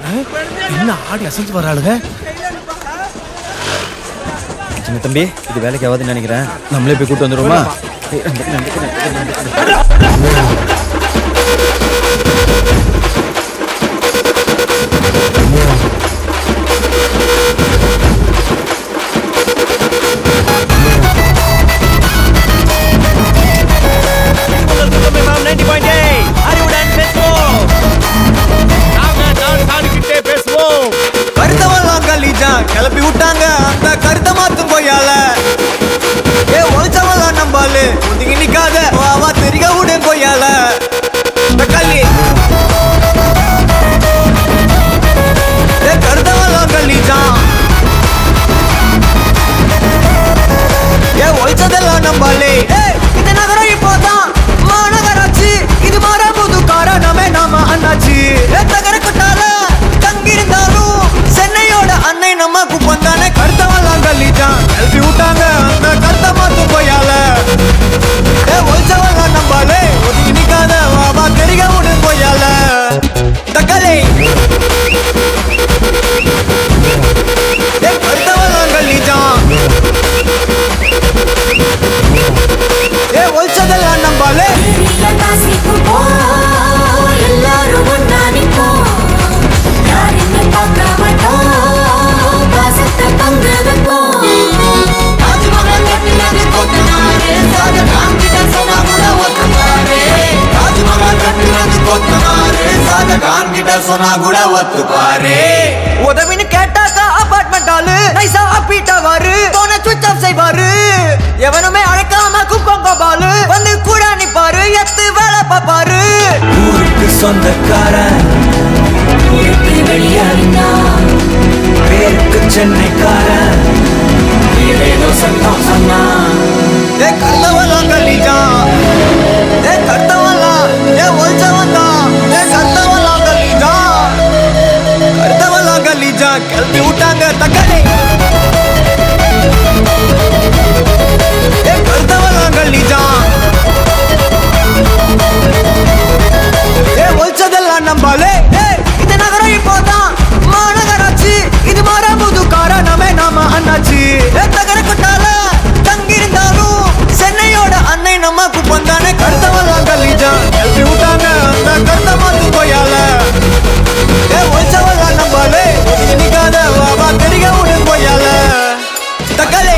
என்ன ஆடி அசைஞ்சு வராளுங்க சின்ன தம்பி இது வேலைக்கு ஆகாதுன்னு நினைக்கிறேன் நம்மளே போய் கூட்டு வந்துருவோமா ஏய், நண்டு, நண்டு, நண்டு, நண்டு, நண்டு. கருத்தவெல்லாம் கலீஜா கிளப்பி விட்டாங்க அந்த கருத்தை மாத்தும் கொய்யால ஏ ஒழிச்சவெல்லாம் நம்பாலு ஒதுங்கி நிக்காத வா வா தெரிக விடு கொய்யால கல்லி ஏ கருத்தவெல்லாம் கலீஜா ஏ ஒழிச்சதெல்லாம் நம்பாலே ஏய், இந்த நகரம் இப்போதான் மாநகராட்சி இது மாற புது காரணமே நாம அண்ணாச்சி ஏ தகர கொட்டால தங்கியிருந்தாலும் சென்னையோட அன்னை நம்ம குப்பந்தானே கருத்தவெல்லாம் கல்லிட்டான் எழுப்பி விட்டாங்க அந்த கருத்த மாத்தும் கொய்யால ஏ ஒழிச்சவெல்லாம் நம்பாலே ஒதுங்கி நிக்காத வா வா தெரிக விடு கொய்யால தக்காளி ஏ கருத்தவெல்லாம் கல்லிட்டான் ஏ ஒழிச்சதெல்லாம் நம்பாலே எல்லாரும் ஒன்னா நிப்போம் யாருன்னு பார்க்க மாட்டோம் பாசத்தை பங்கு வைப்போம் தாஜ்மஹால் கட்டினது கொத்தனாரு ஷாஜகான் கிட்ட சொன்னா கூட ஒத்துப்பாரு தாஜ்மஹால் கட்டினது கொத்தனாரு ஷாஜகான் கிட்ட சொன்னா கூட ஒத்துப்பாரு உதவின்னு கேட்டாக்கா அபார்ட்மெண்ட் ஆளு நைசா அப்பீட்டவாரு போன சுவிச் ஆஃப் செய்வாரு எவனுமே அழைக்காம குப்பங்க பாலு வந்து கூட நிப்பாரு எத்து வேலை பாப்பாரு ஊருக்கு சொந்தக்காரன் ஊருக்கு வெளியாடினா பேருக்கு சென்னைக்காரன் ஏதேதோ சத்தம் சொன்னா ஏ கர்த்தவெல்லாம் கல்லிட்டான் ஏ கர்த்தவெல்லாம் ஏ ஒழிச்சவன் தான் ஏ கர்த்தவெல்லாம் கல்லிட்டான் கர்த்தவெல்லாம் கல்லிட்டான் கிளப்பி விட்டாங்க தக்காளி ஏ கர்த்தவெல்லாம் கல்லிட்டான் ஏ ஒழிச்சதெல்லாம் நம்பாலே ஏ இந்த நகரம் இப்போதான் மாநகராட்சி இது மாற புது காரணமே நாம அண்ணாச்சி ஏ தகர கொட்டால தங்கியிருந்தாலும் சென்னையோட அன்னை நம்ம குப்பந்தானே கருத்தவெல்லாம் கல்லிஜான் எழுப்பி விட்டாங்க அந்த கருத்த மாத்து கொய்யால ஏ ஒழிச்சவெல்லாம் நம்பாலே ஒதுங்கி நிக்காத வா வா தெரிக விடு கொய்யால தக்காளி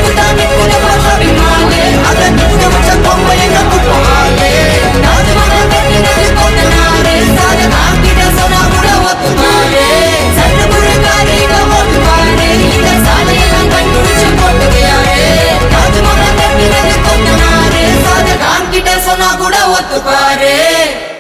அதை நிக்க வச்ச பொம்மை எங்க குப்பமாலே தாஜ்மஹால் கட்டினது கொத்தனாரு ஷாஜகான் கிட்ட சொன்னா கூட ஒத்துப்பாரு சட்டப்புறக்காரி இங்க ஓட்டுவாரு இந்த சாலையெல்லாம் கண்டுபிடிச்சு போட்டது யாரு தாஜ்மஹால் கட்டினது கொத்தனாரு ஷாஜகான் கிட்ட சொன்னா கூட ஒத்துப்பாரு